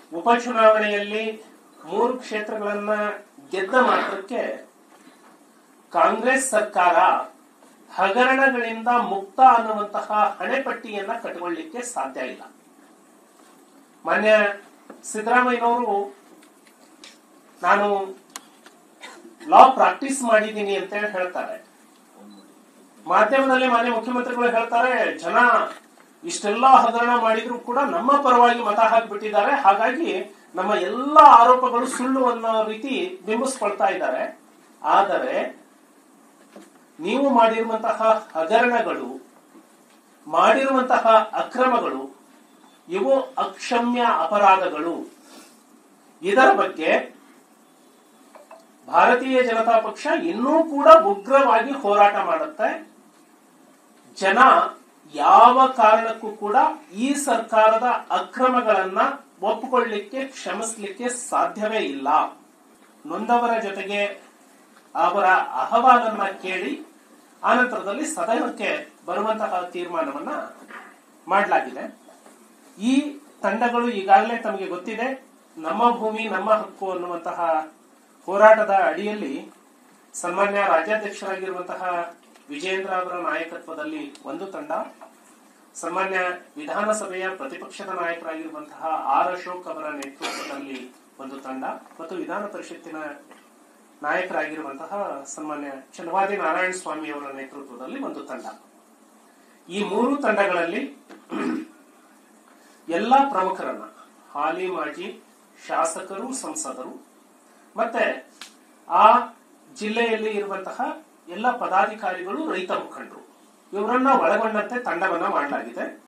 ಉಪಚುನಾವಣೆಯಲ್ಲಿ ಮೂರು ಕ್ಷೇತ್ರಗಳನ್ನ ಗೆದ್ದ ಮಾತ್ರಕ್ಕೆ ಕಾಂಗ್ರೆಸ್ ಸರ್ಕಾರ ಹಗರಣಗಳಿಂದ ಮುಕ್ತ ಅನ್ನುವಂತಹ ಹಣೆಪಟ್ಟಿಯನ್ನ ಕಟ್ಟಿಕೊಳ್ಳಿಕ್ಕೆ ಸಾಧ್ಯ ಇಲ್ಲ ಮಾನ್ಯ ಸಿದ್ದರಾಮಯ್ಯನವರು ನಾನು ಲಾ ಪ್ರಾಕ್ಟೀಸ್ ಮಾಡಿದ್ದೀನಿ ಅಂತ ಹೇಳಿ ಹೇಳ್ತಾರೆ ಮಾಧ್ಯಮದಲ್ಲಿ ಮಾನ್ಯ ಮುಖ್ಯಮಂತ್ರಿಗಳು ಹೇಳ್ತಾರೆ ಜನ ಇಷ್ಟೆಲ್ಲ ಹಗರಣ ಮಾಡಿದ್ರು ಕೂಡ ನಮ್ಮ ಪರವಾಗಿ ಮತ ಹಾಕಿಬಿಟ್ಟಿದ್ದಾರೆ ಹಾಗಾಗಿ ನಮ್ಮ ಎಲ್ಲ ಆರೋಪಗಳು ಸುಳ್ಳು ಅನ್ನೋ ರೀತಿ ಬಿಂಬಿಸ್ಕೊಳ್ತಾ ಇದ್ದಾರೆ ಆದರೆ ನೀವು ಮಾಡಿರುವಂತಹ ಹಗರಣಗಳು ಮಾಡಿರುವಂತಹ ಅಕ್ರಮಗಳು ಇವು ಅಕ್ಷಮ್ಯ ಅಪರಾಧಗಳು ಇದರ ಬಗ್ಗೆ ಭಾರತೀಯ ಜನತಾ ಪಕ್ಷ ಇನ್ನೂ ಕೂಡ ಉಗ್ರವಾಗಿ ಹೋರಾಟ ಮಾಡುತ್ತೆ ಜನ ಯಾವ ಕಾರಣಕ್ಕೂ ಕೂಡ ಈ ಸರ್ಕಾರದ ಅಕ್ರಮಗಳನ್ನ ಒಪ್ಪಿಕೊಳ್ಳಿಕ್ಕೆ ಕ್ಷಮಿಸಲಿಕ್ಕೆ ಸಾಧ್ಯವೇ ಇಲ್ಲ ನೊಂದವರ ಜೊತೆಗೆ ಅವರ ಅಹವಾಲನ್ನ ಕೇಳಿ ಆನಂತರದಲ್ಲಿ ಸದನಕ್ಕೆ ಬರುವಂತಹ ತೀರ್ಮಾನವನ್ನ ಮಾಡಲಾಗಿದೆ ಈ ತಂಡಗಳು ಈಗಾಗಲೇ ತಮಗೆ ಗೊತ್ತಿದೆ ನಮ್ಮ ಭೂಮಿ ನಮ್ಮ ಹಕ್ಕು ಅನ್ನುವಂತಹ ಹೋರಾಟದ ಅಡಿಯಲ್ಲಿ ಸನ್ಮಾನ್ಯ ರಾಜ್ಯಾಧ್ಯಕ್ಷರಾಗಿರುವಂತಹ ವಿಜೇಂದ್ರ ಅವರ ನಾಯಕತ್ವದಲ್ಲಿ ಒಂದು ತಂಡ ಸನ್ಮಾನ್ಯ ವಿಧಾನಸಭೆಯ ಪ್ರತಿಪಕ್ಷದ ನಾಯಕರಾಗಿರುವಂತಹ ಆರ್ ಅಶೋಕ್ ಅವರ ನೇತೃತ್ವದಲ್ಲಿ ಒಂದು ತಂಡ ಮತ್ತು ವಿಧಾನ ಪರಿಷತ್ತಿನ ನಾಯಕರಾಗಿರುವಂತಹ ಸನ್ಮಾನ್ಯ ಚಲವಾದಿ ನಾರಾಯಣ ಸ್ವಾಮಿ ಅವರ ನೇತೃತ್ವದಲ್ಲಿ ಒಂದು ತಂಡ ಈ ಮೂರು ತಂಡಗಳಲ್ಲಿ ಎಲ್ಲ ಪ್ರಮುಖರನ್ನ ಹಾಲಿ ಮಾಜಿ ಶಾಸಕರು ಸಂಸದರು ಮತ್ತೆ ಆ ಜಿಲ್ಲೆಯಲ್ಲಿ ಇರುವಂತಹ ಎಲ್ಲ ಪದಾಧಿಕಾರಿಗಳು ರೈತ ಮುಖಂಡರು ಇವರನ್ನ ಒಳಗೊಂಡಂತೆ ತಂಡವನ್ನ ಮಾಡಲಾಗಿದೆ